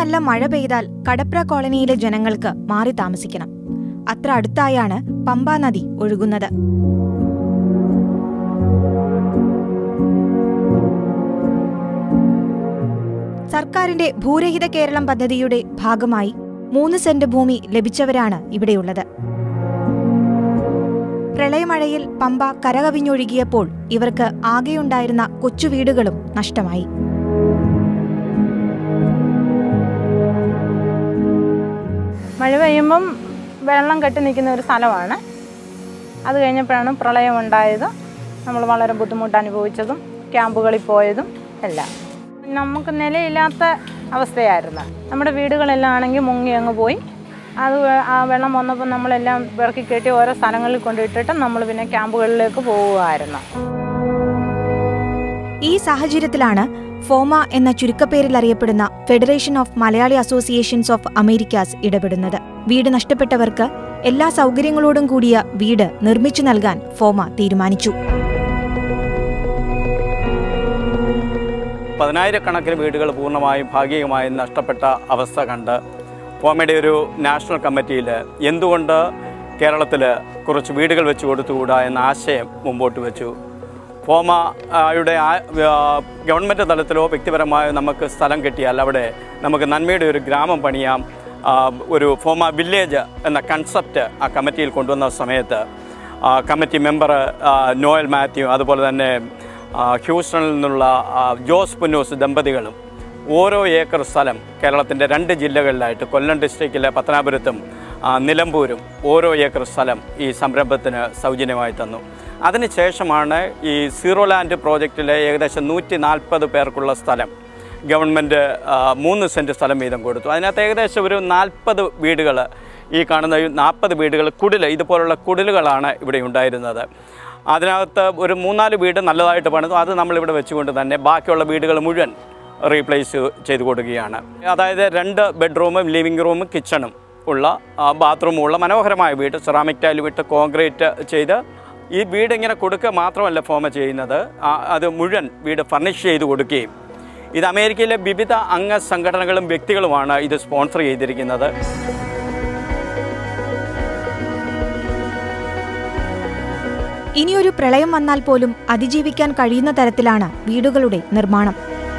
നല്ല മഴ പെയ്താൽ കടപ്ര കോളനിയിലെ ജനങ്ങൾക്ക് മാറി താമസിക്കണം അത്ര അടുത്തായാണ് പമ്പാ നദി ഒഴുകുന്നത് സർക്കാരിന്റെ ഭൂരഹിത കേരളം പദ്ധതിയുടെ ഭാഗമായി മൂന്ന് സെന്റ് ഭൂമി ലഭിച്ചവരാണ് ഇവിടെയുള്ളത് പ്രളയമഴയിൽ പമ്പ കരകവിഞ്ഞൊഴുകിയപ്പോൾ ഇവർക്ക് ആകെയുണ്ടായിരുന്ന കൊച്ചു വീടുകളും നഷ്ടമായി മഴ പെയ്യുമ്പം വെള്ളം കെട്ടി നിൽക്കുന്ന ഒരു സ്ഥലമാണ് അത് കഴിഞ്ഞപ്പോഴാണ് പ്രളയം ഉണ്ടായത് നമ്മൾ വളരെ ബുദ്ധിമുട്ട് അനുഭവിച്ചതും ക്യാമ്പുകളിൽ പോയതും എല്ലാം നമുക്ക് നിലയില്ലാത്ത അവസ്ഥയായിരുന്നു നമ്മുടെ വീടുകളെല്ലാം ആണെങ്കിൽ മുങ്ങി അങ്ങ് പോയി അത് വെ- ആ വെള്ളം വന്നപ്പോൾ നമ്മളെല്ലാം ഇറക്കി കെട്ടി ഓരോ സ്ഥലങ്ങളിൽ കൊണ്ടിട്ടിട്ട് നമ്മൾ പിന്നെ ക്യാമ്പുകളിലേക്ക് പോവുമായിരുന്നു ഈ സാഹചര്യത്തിലാണ് ഫോമ എന്ന ചുരുക്കപ്പേരിൽ അറിയപ്പെടുന്ന federation of Malayali associations of Americas ഇടപെടുന്നത് വീട് നഷ്ടപ്പെട്ടവർക്ക് എല്ലാ സൗകര്യങ്ങളോടും കൂടിയ വീട് നിർമ്മിച്ചു നൽകാൻ ഫോമ തീരുമാനിച്ചു പതിനായിരക്കണക്കിന് വീടുകൾ പൂർണ്ണമായും ഭാഗികമായും നഷ്ടപ്പെട്ട അവസ്ഥ കണ്ട് ഫോമയുടെ ഒരു നാഷണൽ കമ്മിറ്റിയിൽ എന്തുകൊണ്ട് കേരളത്തിൽ കുറച്ച് വീടുകൾ വെച്ച് കൊടുത്തുകൂടാ എന്ന ആശയം മുമ്പോട്ട് വെച്ചു ഫോമ ആ, യുടെ ആ- ആ, ഗവൺമെൻറ് തലത്തിലോ വ്യക്തിപരമായോ നമുക്ക് സ്ഥലം കിട്ടിയാൽ അവിടെ നമുക്ക് നന്മയുടെ ഒരു ഗ്രാമം പണിയാം ആ, ഒരു ഫോമ വില്ലേജ് എന്ന കൺസെപ്റ്റ് ആ കമ്മിറ്റിയിൽ കൊണ്ടുവന്ന സമയത്ത് ആ, കമ്മിറ്റി മെമ്പർ ആ, നോയൽ മാത്യു അതുപോലെ തന്നെ ആ, ഹ്യൂസ്റ്റണിൽ നിന്നുള്ള ആ, ജോസ് പുന്നൂസ് ദമ്പതികളും ഓരോ ഏക്കർ സ്ഥലം കേരളത്തിൻ്റെ രണ്ട് ജില്ലകളിലായിട്ട് കൊല്ലം ഡിസ്ട്രിക്റ്റിലെ പത്തനാപുരത്തും ആ, നിലമ്പൂരും ഓരോ ഏക്കർ സ്ഥലം ഈ സംരംഭത്തിന് സൗജന്യമായി തന്നു അതിനുശേഷമാണ് ഈ സീറോ ലാൻഡ് പ്രോജക്റ്റിലെ ഏകദേശം നൂറ്റി നാൽപ്പത് പേർക്കുള്ള സ്ഥലം ഗവൺമെൻറ് ആ, മൂന്ന് സെൻറ്റ് സ്ഥലം വീതം കൊടുത്തു അതിനകത്ത് ഏകദേശം ഒരു നാൽപ്പത് വീടുകൾ ഈ കാണുന്ന നാൽപ്പത് വീടുകൾ കുടിൽ ഇതുപോലുള്ള കുടിലുകളാണ് ഇവിടെ ഉണ്ടായിരുന്നത് അതിനകത്ത് ഒരു മൂന്നാല് വീട് നല്ലതായിട്ട് പണിതു അത് നമ്മളിവിടെ വെച്ചുകൊണ്ട് തന്നെ ബാക്കിയുള്ള വീടുകൾ മുഴുവൻ റീപ്ലേസ് ചെയ്ത് കൊടുക്കുകയാണ് അതായത് രണ്ട് ബെഡ്റൂമും ലിവിങ് റൂമും കിച്ചണും ഉള്ള ബാത്റൂമും ഉള്ള മനോഹരമായ വീട് സെറാമിക് ടൈൽ വിട്ട് കോൺക്രീറ്റ് ചെയ്ത് ഈ വീട് ഇങ്ങനെ കൊടുക്കുക മാത്രമല്ല ഫോമ ചെയ്യുന്നത് ആ, അത് മുഴുവൻ വീട് ഫർണിഷ് ചെയ്ത് കൊടുക്കുകയും ഇത് അമേരിക്കയിലെ വിവിധ അംഗ സംഘടനകളും വ്യക്തികളുമാണ് ഇത് സ്പോൺസർ ചെയ്തിരിക്കുന്നത് ഇനിയൊരു പ്രളയം വന്നാൽ പോലും അതിജീവിക്കാൻ കഴിയുന്ന തരത്തിലാണ് വീടുകളുടെ നിർമ്മാണം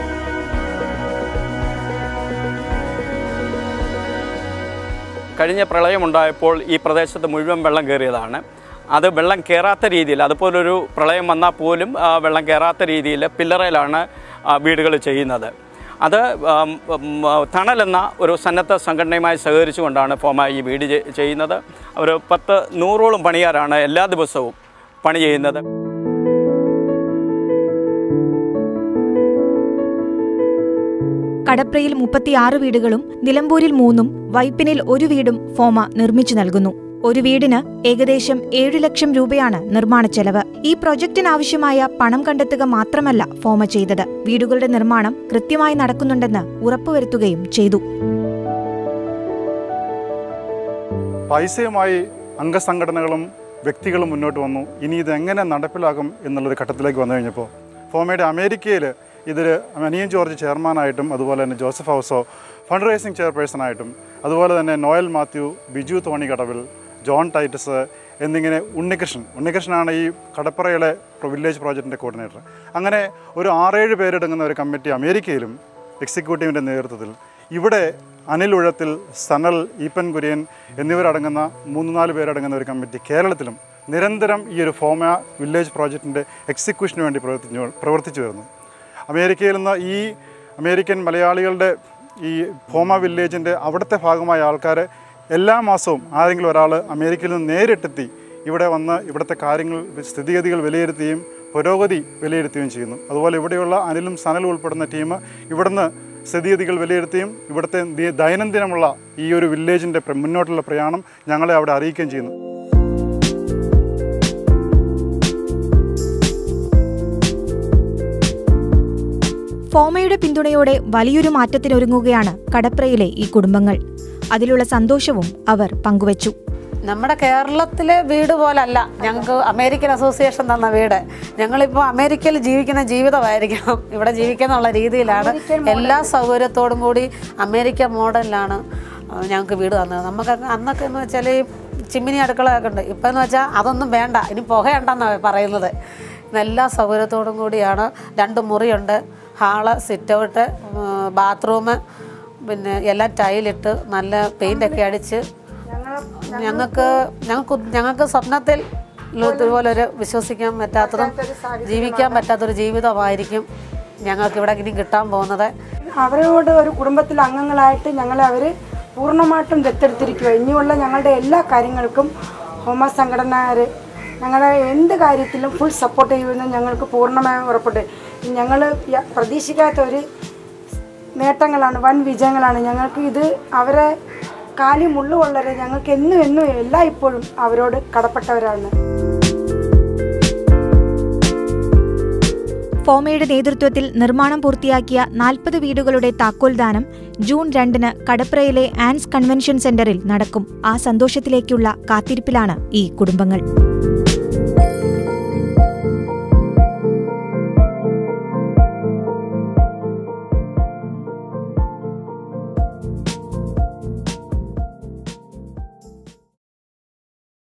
കഴിഞ്ഞ പ്രളയമുണ്ടായപ്പോൾ ഈ പ്രദേശത്ത് മുഴുവൻ വെള്ളം കയറിയതാണ് അത് വെള്ളം കയറാത്ത രീതിയിൽ അതുപോലൊരു പ്രളയം വന്നാൽ പോലും ആ, വെള്ളം കയറാത്ത രീതിയിൽ പില്ലറയിലാണ് വീടുകൾ ചെയ്യുന്നത് അത് ആം, ഉം, ആ, തണലെന്ന ഒരു സന്നദ്ധ സംഘടനയുമായി സഹകരിച്ചുകൊണ്ടാണ് ഫോമ ഈ വീട് ചെ- ചെയ്യുന്നത് ഒരു പത്ത് നൂറോളം പണിയാരാണ് എല്ലാ ദിവസവും പണി ചെയ്യുന്നത് കടപ്രയിൽ മുപ്പത്തിയാറ് വീടുകളും നിലമ്പൂരിൽ മൂന്നും വൈപ്പിനിൽ ഒരു വീടും ഫോമ നിർമ്മിച്ചു നൽകുന്നു ഒരു വീടിന് ഏകദേശം ഏഴു ലക്ഷം രൂപയാണ് നിർമ്മാണ ചെലവ് ഈ പ്രൊജക്ടിനാവശ്യമായ പണം കണ്ടെത്തുക മാത്രമല്ല ഫോമ ചെയ്തത് വീടുകളുടെ നിർമ്മാണം കൃത്യമായി നടക്കുന്നുണ്ടെന്ന് ഉറപ്പുവരുത്തുകയും ചെയ്തു പൈസയുമായി അംഗസംഘടനകളും വ്യക്തികളും മുന്നോട്ട് വന്നു ഇനി ഇത് എങ്ങനെ നടപ്പിലാക്കും എന്നുള്ളൊരു ഘട്ടത്തിലേക്ക് വന്നു കഴിഞ്ഞപ്പോൾ ഫോമയുടെ അമേരിക്കയിൽ ഇതിൽ അനിയൻ ജോർജ് ചെയർമാനായിട്ടും അതുപോലെ തന്നെ ജോസഫ് ഹൗസോ ഫണ്ട് റൈസിംഗ് ചെയർപേഴ്സണായിട്ടും അതുപോലെ തന്നെ നോയൽ മാത്യു ബിജു തോണിക്കടവിൽ ജോൺ ടൈറ്റസ് എന്നിങ്ങനെ ഉണ്ണികൃഷ്ണൻ ഉണ്ണികൃഷ്ണനാണ് ഈ കടപ്പുറയിലെ വില്ലേജ് പ്രോജക്റ്റിൻ്റെ കോർഡിനേറ്റർ അങ്ങനെ ഒരു ആറേഴ് പേരടങ്ങുന്ന ഒരു കമ്മിറ്റി അമേരിക്കയിലും എക്സിക്യൂട്ടീവിൻ്റെ നേതൃത്വത്തിൽ ഇവിടെ അനിൽ ഉഴത്തിൽ സനൽ ഈപ്പൻ കുര്യൻ എന്നിവരടങ്ങുന്ന മൂന്ന് നാല് പേരടങ്ങുന്ന ഒരു കമ്മിറ്റി കേരളത്തിലും നിരന്തരം ഈ ഒരു ഫോമ വില്ലേജ് പ്രോജക്റ്റിൻ്റെ എക്സിക്യൂഷന് വേണ്ടി പ്രവർത്തിച്ചു പ്രവർത്തിച്ചു വരുന്നു അമേരിക്കയിൽ നിന്ന് ഈ അമേരിക്കൻ മലയാളികളുടെ ഈ ഫോമ വില്ലേജിൻ്റെ അവിടുത്തെ ഭാഗമായ ആൾക്കാർ എല്ലാ മാസവും ആരെങ്കിലും ഒരാൾ അമേരിക്കയിൽ നിന്ന് നേരിട്ടെത്തി ഇവിടെ വന്ന് ഇവിടുത്തെ കാര്യങ്ങൾ സ്ഥിതിഗതികൾ വിലയിരുത്തുകയും പുരോഗതി വിലയിരുത്തുകയും ചെയ്യുന്നു അതുപോലെ ഇവിടെയുള്ള അനിലും സനലും ഉൾപ്പെടുന്ന ടീം ഇവിടുന്ന് സ്ഥിതിഗതികൾ വിലയിരുത്തുകയും ഇവിടുത്തെ ദി- ദൈനംദിനമുള്ള ഈ ഒരു വില്ലേജിൻ്റെ പ്ര- മുന്നോട്ടുള്ള പ്രയാണം ഞങ്ങളെ അവിടെ അറിയിക്കുകയും ചെയ്യുന്നു ഫോമയുടെ പിന്തുണയോടെ വലിയൊരു മാറ്റത്തിനൊരുങ്ങുകയാണ് കടപ്രയിലെ ഈ കുടുംബങ്ങൾ അതിലുള്ള സന്തോഷവും അവർ പങ്കുവച്ചു നമ്മുടെ കേരളത്തിലെ വീട് പോലല്ല ഞങ്ങൾക്ക് അമേരിക്കൻ അസോസിയേഷൻ തന്ന വീട് ഞങ്ങളിപ്പോൾ അമേരിക്കയിൽ ജീവിക്കുന്ന ജീവിതമായിരിക്കണം ഇവിടെ ജീവിക്കുന്നുള്ള രീതിയിലാണ് എല്ലാ സൗകര്യത്തോടും കൂടി അമേരിക്ക മോഡലിലാണ് ആ, ഞങ്ങൾക്ക് വീട് തന്നത് നമുക്ക് അന്നൊക്കെ എന്ന് വെച്ചാൽ ഈ ചിമ്മിനി അടുക്കളയൊക്കെ ഉണ്ട് ഇപ്പം എന്ന് വെച്ചാൽ അതൊന്നും വേണ്ട ഇനി പുകയുണ്ടെന്നാണ് പറയുന്നത് എല്ലാ സൗകര്യത്തോടും കൂടിയാണ് രണ്ട് മുറിയുണ്ട് ഹാള് സിറ്റ് ഔട്ട് ബാത്റൂം പിന്നെ എല്ലാം ടൈലിട്ട് നല്ല പെയിൻ്റൊക്കെ അടിച്ച് ഞങ്ങൾക്ക് ഞങ്ങൾക്ക് ഞങ്ങൾക്ക് സ്വപ്നത്തിൽ ഇതുപോലൊരു വിശ്വസിക്കാൻ പറ്റാത്തതും ജീവിക്കാൻ പറ്റാത്തൊരു ജീവിതമായിരിക്കും ഞങ്ങൾക്ക് ഇവിടെ ഇനി കിട്ടാൻ പോകുന്നത് അവരോട് ഒരു കുടുംബത്തിലെ അംഗങ്ങളായിട്ട് ഞങ്ങളെ അവർ പൂർണ്ണമായിട്ടും ദത്തെടുത്തിരിക്കുക ഇനിയുള്ള ഞങ്ങളുടെ എല്ലാ കാര്യങ്ങൾക്കും ഹോമ സംഘടനകാർ ഞങ്ങളെ എന്ത് കാര്യത്തിലും ഫുൾ സപ്പോർട്ട് ചെയ്യുമെന്ന് ഞങ്ങൾക്ക് പൂർണ്ണമായും ഉറപ്പുണ്ട് ഞങ്ങൾ പ്രതീക്ഷിക്കാത്ത ഒരു നേട്ടങ്ങളാണ് വൻ വിജയങ്ങളാണ് ഞങ്ങൾക്ക് ഇത് അവരെ കാലി മുള്ളുകൊള്ളരെ ഞങ്ങൾക്ക് എന്നും എന്നും എല്ലാ ഇപ്പോഴും അവരോട് കടപ്പെട്ടവരാണ് ഫോമയുടെ നേതൃത്വത്തിൽ നിർമ്മാണം പൂർത്തിയാക്കിയ നാൽപ്പത് വീടുകളുടെ താക്കോൽദാനം ജൂൺ രണ്ടിന് കടപ്രയിലെ ആൻസ് കൺവെൻഷൻ സെന്ററിൽ നടക്കും ആ സന്തോഷത്തിലേക്കുള്ള കാത്തിരിപ്പിലാണ് ഈ കുടുംബങ്ങൾ